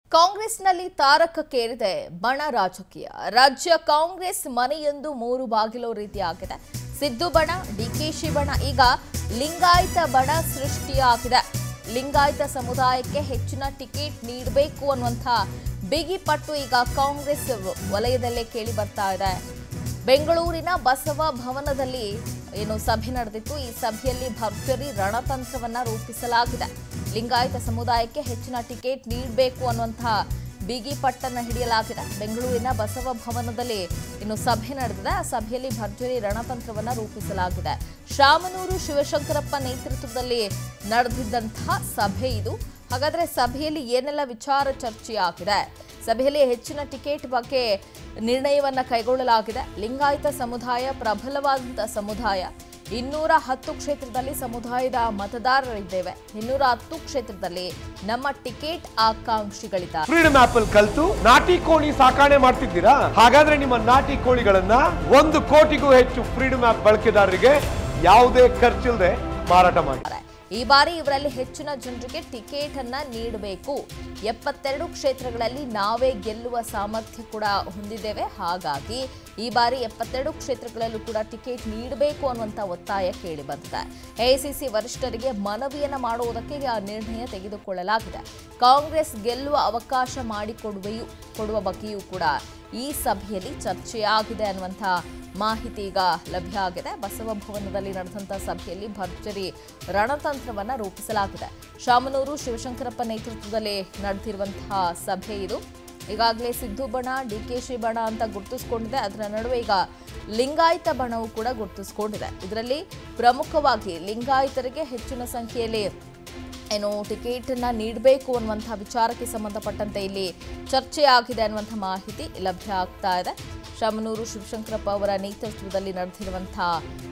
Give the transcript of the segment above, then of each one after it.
ಕಾಂಗ್ರೆಸ್ನಲ್ಲಿ ತಾರಕಕ್ಕೇರಿದೆ ಬಣ ರಾಜಕೀಯ ರಾಜ್ಯ ಕಾಂಗ್ರೆಸ್ ಮನೆಯೊಂದು ಮೂರು ಬಾಗಿಲು ರೀತಿಯಾಗಿದೆ ಸಿದ್ದು ಬಣ ಡಿಕೆಶಿ ಬಣ ಈಗ ಲಿಂಗಾಯತ ಬಣ ಸೃಷ್ಟಿಯಾಗಿದೆ ಲಿಂಗಾಯತ ಸಮುದಾಯಕ್ಕೆ ಹೆಚ್ಚಿನ ಟಿಕೆಟ್ ನೀಡಬೇಕು ಅನ್ನುವಂಥ ಬಿಗಿ ಪಟ್ಟು ಈಗ ಕಾಂಗ್ರೆಸ್ ವಲಯದಲ್ಲೇ ಕೇಳಿ ಬರ್ತಾ ಇದೆ ಬೆಂಗಳೂರಿನ ಬಸವ ಭವನದಲ್ಲಿ ಏನು ಸಭೆ ನಡೆದಿತ್ತು ಈ ಸಭೆಯಲ್ಲಿ ಭರ್ಜರಿ ರಣತಂತ್ರವನ್ನ ರೂಪಿಸಲಾಗಿದೆ ಲಿಂಗಾಯತ ಸಮುದಾಯಕ್ಕೆ ಹೆಚ್ಚಿನ ಟಿಕೆಟ್ ನೀಡಬೇಕು ಅನ್ನುವಂತಹ ಬಿಗಿ ಪಟ್ಟನ್ನ ಹಿಡಿಯಲಾಗಿದೆ ಬೆಂಗಳೂರಿನ ಬಸವ ಭವನದಲ್ಲಿ ಇನ್ನು ಸಭೆ ನಡೆದಿದೆ ಆ ಸಭೆಯಲ್ಲಿ ಭರ್ಜರಿ ರಣತಂತ್ರವನ್ನ ರೂಪಿಸಲಾಗಿದೆ ಶಾಮನೂರು ಶಿವಶಂಕರಪ್ಪ ನೇತೃತ್ವದಲ್ಲಿ ನಡೆದಿದ್ದಂತಹ ಸಭೆ ಇದು ಹಾಗಾದ್ರೆ ಸಭೆಯಲ್ಲಿ ಏನೆಲ್ಲ ವಿಚಾರ ಚರ್ಚೆಯಾಗಿದೆ ಸಭೆಯಲ್ಲಿ ಹೆಚ್ಚಿನ ಟಿಕೆಟ್ ಬಗ್ಗೆ ನಿರ್ಣಯವನ್ನ ಕೈಗೊಳ್ಳಲಾಗಿದೆ ಲಿಂಗಾಯತ ಸಮುದಾಯ ಪ್ರಬಲವಾದಂಥ ಸಮುದಾಯ ಇನ್ನೂರ ಹತ್ತು ಕ್ಷೇತ್ರದಲ್ಲಿ ಸಮುದಾಯದ ಮತದಾರರಿದ್ದೇವೆ ಇನ್ನೂರ ಹತ್ತು ಕ್ಷೇತ್ರದಲ್ಲಿ ನಮ್ಮ ಟಿಕೆಟ್ ಆಕಾಂಕ್ಷಿಗಳಿದ್ದಾರೆ ಫ್ರೀಡಮ್ ಆಪ್ ಅಲ್ಲಿ ಕಲ್ತು ನಾಟಿ ಕೋಳಿ ಸಾಕಾಣೆ ಮಾಡ್ತಿದ್ದೀರಾ ಹಾಗಾದ್ರೆ ನಿಮ್ಮ ನಾಟಿ ಕೋಳಿಗಳನ್ನ ಒಂದು ಕೋಟಿಗೂ ಹೆಚ್ಚು ಫ್ರೀಡಮ್ ಆಪ್ ಬಳಕೆದಾರರಿಗೆ ಯಾವುದೇ ಖರ್ಚಿಲ್ಲದೆ ಮಾರಾಟ ಮಾಡಿ ಈ ಬಾರಿ ಇವರಲ್ಲಿ ಹೆಚ್ಚಿನ ಜನರಿಗೆ ಟಿಕೆಟ್ ಅನ್ನ ನೀಡಬೇಕು ಎಪ್ಪತ್ತೆರಡು ಕ್ಷೇತ್ರಗಳಲ್ಲಿ ನಾವೇ ಗೆಲ್ಲುವ ಸಾಮರ್ಥ್ಯ ಕೂಡ ಹೊಂದಿದ್ದೇವೆ ಹಾಗಾಗಿ ಈ ಬಾರಿ ಎಪ್ಪತ್ತೆರಡು ಕ್ಷೇತ್ರಗಳಲ್ಲೂ ಕೂಡ ಟಿಕೆಟ್ ನೀಡಬೇಕು ಅನ್ನುವಂಥ ಒತ್ತಾಯ ಕೇಳಿ ಬಂದಿದೆ ಎಐಸಿಸಿ ವರಿಷ್ಠರಿಗೆ ಮನವಿಯನ್ನ ಮಾಡುವುದಕ್ಕೆ ಆ ನಿರ್ಣಯ ತೆಗೆದುಕೊಳ್ಳಲಾಗಿದೆ ಕಾಂಗ್ರೆಸ್ ಗೆಲ್ಲುವ ಅವಕಾಶ ಮಾಡಿಕೊಡುವೆಯೂ ಕೊಡುವ ಬಗ್ಗೆಯೂ ಕೂಡ ಈ ಸಭೆಯಲ್ಲಿ ಚರ್ಚೆಯಾಗಿದೆ ಅನ್ನುವಂಥ ಮಾಹಿತಿ ಈಗ ಲಭ್ಯ ಆಗಿದೆ ಬಸವ ಭವನದಲ್ಲಿ ನಡೆದಂಥ ಸಭೆಯಲ್ಲಿ ಭರ್ಜರಿ ರಣತಂತ್ರವನ್ನ ರೂಪಿಸಲಾಗಿದೆ ಶಾಮನೂರು ಶಿವಶಂಕರಪ್ಪ ನೇತೃತ್ವದಲ್ಲಿ ನಡೆದಿರುವಂತಹ ಸಭೆ ಇದು ಈಗಾಗಲೇ ಸಿದ್ದು ಬಣ ಡಿಕೆಶಿ ಬಣ ಅಂತ ಗುರುತಿಸ್ಕೊಂಡಿದೆ ಅದರ ನಡುವೆ ಈಗ ಲಿಂಗಾಯತ ಬಣವು ಕೂಡ ಗುರುತಿಸ್ಕೊಂಡಿದೆ ಇದರಲ್ಲಿ ಪ್ರಮುಖವಾಗಿ ಲಿಂಗಾಯತರಿಗೆ ಹೆಚ್ಚಿನ ಸಂಖ್ಯೆಯಲ್ಲಿ ಏನು ಟಿಕೆಟ್ ಅನ್ನ ನೀಡಬೇಕು ಅನ್ನುವಂಥ ವಿಚಾರಕ್ಕೆ ಸಂಬಂಧಪಟ್ಟಂತೆ ಇಲ್ಲಿ ಚರ್ಚೆ ಆಗಿದೆ ಅನ್ನುವಂಥ ಮಾಹಿತಿ ಲಭ್ಯ ಆಗ್ತಾ ಇದೆ ಶಾಮನೂರು ಶಿವಶಂಕರಪ್ಪ ಅವರ ನೇತೃತ್ವದಲ್ಲಿ ನಡೆದಿರುವಂತಹ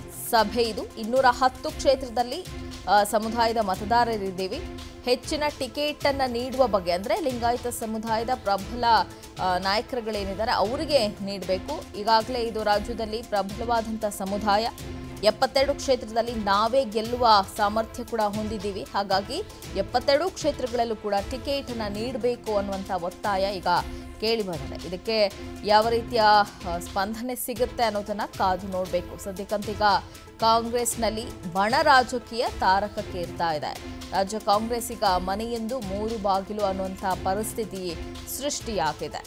ಸಭೆ ಇದು ಇನ್ನೂರ ಹತ್ತು ಕ್ಷೇತ್ರದಲ್ಲಿ ಆ, ಸಮುದಾಯದ ಮತದಾರರಿದ್ದೀವಿ ಹೆಚ್ಚಿನ ಟಿಕೆಟ್ ಅನ್ನ ನೀಡುವ ಬಗ್ಗೆ ಅಂದ್ರೆ ಲಿಂಗಾಯತ ಸಮುದಾಯದ ಪ್ರಬಲ ಆ, ನಾಯಕರುಗಳೇನಿದ್ದಾರೆ ಅವರಿಗೆ ನೀಡಬೇಕು ಈಗಾಗಲೇ ಇದು ರಾಜ್ಯದಲ್ಲಿ ಪ್ರಬಲವಾದಂಥ ಸಮುದಾಯ ಎಪ್ಪತ್ತೆರಡು ಕ್ಷೇತ್ರದಲ್ಲಿ ನಾವೇ ಗೆಲ್ಲುವ ಸಾಮರ್ಥ್ಯ ಕೂಡ ಹೊಂದಿದ್ದೀವಿ ಹಾಗಾಗಿ ಎಪ್ಪತ್ತೆರಡು ಕ್ಷೇತ್ರಗಳಲ್ಲೂ ಕೂಡ ಟಿಕೆಟ್ ಅನ್ನ ನೀಡಬೇಕು ಅನ್ನುವಂಥ ಒತ್ತಾಯ ಈಗ ಕೇಳಿ ಬಂದಿದೆ ಇದಕ್ಕೆ ಯಾವ ರೀತಿಯ ಆ, ಸ್ಪಂದನೆ ಸಿಗುತ್ತೆ ಅನ್ನೋದನ್ನ ಕಾದು ನೋಡಬೇಕು ಸದ್ಯಕ್ಕಂತೀಗ ಕಾಂಗ್ರೆಸ್ನಲ್ಲಿ ಬಣ ರಾಜಕೀಯ ತಾರಕಕ್ಕೇರ್ತಾ ಇದೆ ರಾಜ್ಯ ಕಾಂಗ್ರೆಸ್ ಈಗ ಮನೆಯೆಂದು ಮೂರು ಬಾಗಿಲು ಅನ್ನುವಂಥ ಪರಿಸ್ಥಿತಿ ಸೃಷ್ಟಿಯಾಗಿದೆ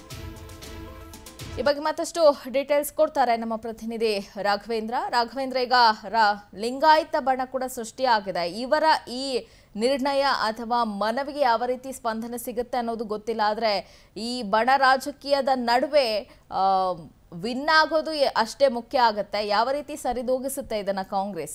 ಈ ಬಗ್ಗೆ ಮತ್ತಷ್ಟು ಡೀಟೇಲ್ಸ್ ಕೊಡ್ತಾರೆ ನಮ್ಮ ಪ್ರತಿನಿಧಿ ರಾಘವೇಂದ್ರ ರಾಘವೇಂದ್ರ ಈಗ ರಾ- ಲಿಂಗಾಯತ ಬಣ ಕೂಡ ಸೃಷ್ಟಿಯಾಗಿದೆ ಇವರ ಈ ನಿರ್ಣಯ ಅಥವಾ ಮನವಿಗೆ ಯಾವ ರೀತಿ ಸ್ಪಂದನೆ ಸಿಗುತ್ತೆ ಅನ್ನೋದು ಗೊತ್ತಿಲ್ಲ ಆದರೆ ಈ ಬಣ ರಾಜಕೀಯದ ನಡುವೆ ವಿನ್ ಆಗೋದು ಎ- ಅಷ್ಟೇ ಮುಖ್ಯ ಆಗುತ್ತೆ ಯಾವ ರೀತಿ ಸರಿದೂಗಿಸುತ್ತೆ ಇದನ್ನ ಕಾಂಗ್ರೆಸ್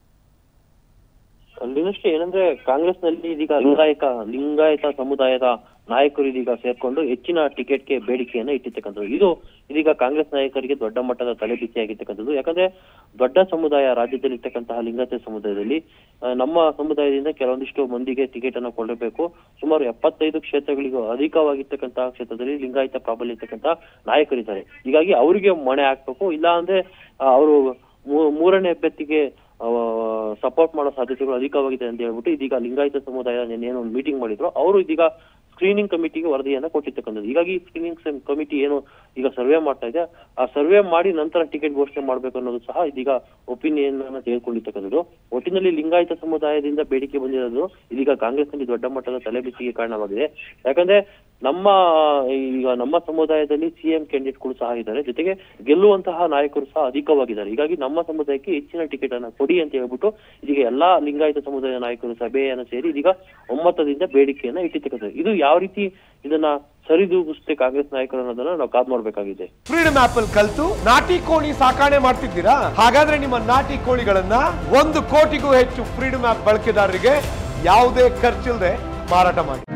ಅಲ್ಲಿನಷ್ಟೇ ಏನಂದ್ರೆ ಕಾಂಗ್ರೆಸ್ ನಲ್ಲಿ ಇದೀಗ ಲಿಂಗಾಯತ ಲಿಂಗಾಯತ ಸಮುದಾಯದ ನಾಯಕರು ಇದೀಗ ಸೇರ್ಕೊಂಡು ಹೆಚ್ಚಿನ ಟಿಕೆಟ್ಗೆ ಬೇಡಿಕೆಯನ್ನ ಇಟ್ಟಿರ್ತಕ್ಕಂಥದ್ದು ಇದು ಇದೀಗ ಕಾಂಗ್ರೆಸ್ ನಾಯಕರಿಗೆ ದೊಡ್ಡ ಮಟ್ಟದ ತಲೆಬಿಸಿಯಾಗಿರ್ತಕ್ಕಂಥದ್ದು ಯಾಕಂದ್ರೆ ದೊಡ್ಡ ಸಮುದಾಯ ರಾಜ್ಯದಲ್ಲಿ ಇರ್ತಕ್ಕಂತಹ ಲಿಂಗಾಯತ ಸಮುದಾಯದಲ್ಲಿ ಆ, ನಮ್ಮ ಸಮುದಾಯದಿಂದ ಕೆಲವೊಂದಿಷ್ಟು ಮಂದಿಗೆ ಟಿಕೆಟ್ ಅನ್ನ ಕೊಡಬೇಕು ಸುಮಾರು ಎಪ್ಪತ್ತೈದು ಕ್ಷೇತ್ರಗಳಿಗೂ ಅಧಿಕವಾಗಿರ್ತಕ್ಕಂತಹ ಕ್ಷೇತ್ರದಲ್ಲಿ ಲಿಂಗಾಯತ ಪ್ರಾಬಲ್ಯ ಇರ್ತಕ್ಕಂತಹ ನಾಯಕರಿದ್ದಾರೆ ಹೀಗಾಗಿ ಅವರಿಗೆ ಮಣೆ ಹಾಕ್ಬೇಕು ಇಲ್ಲ ಅಂದ್ರೆ ಆ, ಅವರು ಮೂ- ಮೂರನೇ ಅಭ್ಯರ್ಥಿಗೆ ಸಪೋರ್ಟ್ ಮಾಡೋ ಸಾಧ್ಯತೆಗಳು ಅಧಿಕವಾಗಿದೆ ಅಂತ ಹೇಳ್ಬಿಟ್ಟು ಇದೀಗ ಲಿಂಗಾಯತ ಸಮುದಾಯ ನಿನ್ನೆ ಏನೋ ಒಂದು ಮೀಟಿಂಗ್ ಮಾಡಿದ್ರು ಅವರು ಇದೀಗ ಸ್ಕ್ರೀನಿಂಗ್ ಕಮಿಟಿಗೆ ವರದಿಯನ್ನ ಕೊಟ್ಟಿರ್ತಕ್ಕಂಥದ್ದು ಹೀಗಾಗಿ ಸ್ಕ್ರೀನಿಂಗ್ ಕಮಿಟಿ ಏನು ಈಗ ಸರ್ವೆ ಮಾಡ್ತಾ ಇದೆ ಆ ಸರ್ವೆ ಮಾಡಿ ನಂತರ ಟಿಕೆಟ್ ಘೋಷಣೆ ಮಾಡ್ಬೇಕು ಅನ್ನೋದು ಸಹ ಇದೀಗ ಒಪಿನಿಯನ್ ಅನ್ನ ತೆಗೆದುಕೊಂಡಿರ್ತಕ್ಕಂಥದ್ದು ಒಟ್ಟಿನಲ್ಲಿ ಲಿಂಗಾಯತ ಸಮುದಾಯದಿಂದ ಬೇಡಿಕೆ ಬಂದಿರೋದು ಇದೀಗ ಕಾಂಗ್ರೆಸ್ನಲ್ಲಿ ದೊಡ್ಡ ಮಟ್ಟದ ತಲೆಬಿಸಿಗೆ ಕಾರಣವಾಗಿದೆ ಯಾಕಂದ್ರೆ ನಮ್ಮ ಈಗ ನಮ್ಮ ಸಮುದಾಯದಲ್ಲಿ ಸಿಎಂ ಕ್ಯಾಂಡಿಡೇಟ್ಗಳು ಸಹ ಇದ್ದಾರೆ ಜೊತೆಗೆ ಗೆಲ್ಲುವಂತಹ ನಾಯಕರು ಸಹ ಅಧಿಕವಾಗಿದ್ದಾರೆ ಹೀಗಾಗಿ ನಮ್ಮ ಸಮುದಾಯಕ್ಕೆ ಹೆಚ್ಚಿನ ಟಿಕೆಟ್ ಅನ್ನ ಕೊಡಿ ಅಂತ ಹೇಳ್ಬಿಟ್ಟು ಇದೀಗ ಎಲ್ಲಾ ಲಿಂಗಾಯತ ಸಮುದಾಯ ನಾಯಕರು ಸಭೆಯನ್ನ ಸೇರಿ ಇದೀಗ ಒಮ್ಮತದಿಂದ ಬೇಡಿಕೆಯನ್ನ ಇಟ್ಟಿರ್ತಕ್ಕಂಥದ್ದು ಇದು ಯಾವ ರೀತಿ ಇದನ್ನ ಸರಿದೂಗಿಸುತ್ತೆ ಕಾಂಗ್ರೆಸ್ ನಾಯಕರು ಅನ್ನೋದನ್ನ ನಾವು ಕಾದ್ ಮಾಡ್ಬೇಕಾಗಿದೆ ಫ್ರೀಡಮ್ ಆಪ್ ಅಲ್ಲಿ ಕಲ್ತು ನಾಟಿ ಕೋಳಿ ಸಾಕಾಣೆ ಮಾಡ್ತಿದ್ದೀರಾ ಹಾಗಾದ್ರೆ ನಿಮ್ಮ ನಾಟಿ ಕೋಳಿಗಳನ್ನ ಒಂದು ಕೋಟಿಗೂ ಹೆಚ್ಚು ಫ್ರೀಡಮ್ ಆಪ್ ಬಳಕೆದಾರರಿಗೆ ಯಾವುದೇ ಖರ್ಚಿಲ್ಲದೆ ಮಾರಾಟ ಮಾಡಿ